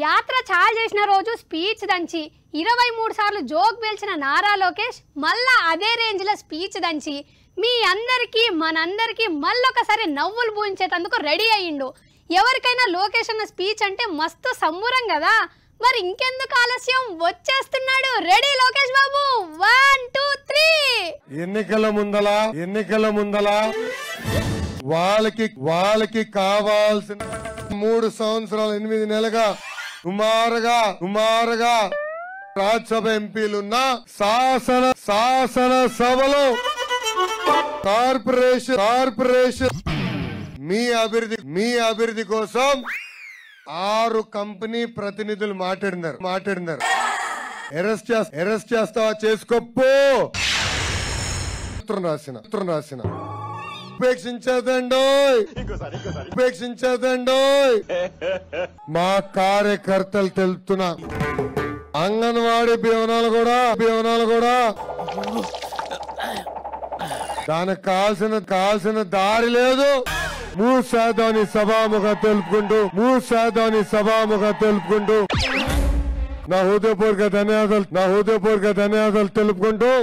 యాత్ర చాలు చేసిన రోజు స్పీచ్ దంచి ఇరవై మూడు సార్లు జోక్ పేల్చిన నారా లోకేష్ మళ్ళా అదే రేంజ్లో స్పీచ్ దంచి మీ అందరికీ మనందరికీ మళ్ళొకసారి నవ్వులు పూయించేటందుకు రెడీ అయ్యిండు ఎవరికైనా లోకేష్ అన్న స్పీచ్ అంటే మస్తు సంబురం కదా మరి ఇంకెందుకు ఆలస్యం వచ్చేస్తున్నాడు ready Lokesh Babu one two three ఎన్నికల ముందల ఎన్నికల ముందల వాళ్ళకి వాళ్ళకి కావాల్సిన మూడు సంవత్సరాలు ఎనిమిది నెలలుగా సుమారుగా సుమారుగా రాజ్యసభ ఎంపీలున్న శాసన శాసన సభలో కార్పొరేషన్ కార్పొరేషన్ మీ అభివృద్ధి మీ అభివృద్ధి కోసం ఆరు కంపెనీ ప్రతినిధులు మాట్లాడినారు మాట్లాడినారు అరెస్ట్ చేస్తా అరెస్ట్ చేస్తావా చేసుకోపో ఉత్తరం రాసిన ఉత్తరం రాసిన ఉపేక్షించదండో ఉపేక్షించదండో మా కార్యకర్తలు తెలుపుతున్నా అంగన్వాడీ భవనాలు కూడా భవనాలు కూడా దానికి కావాల్సిన కావాల్సిన దారి లేదు మూసాదాని సభాముఖ తెలుపుకుంటూ మూసాదాని సభాముఖ తెలుపుకుంటూ నా హృదయపూర్వక ధన్యవాదాలు నా హృదయపూర్వక ధన్యవాదాలు తెలుపుకుంటూ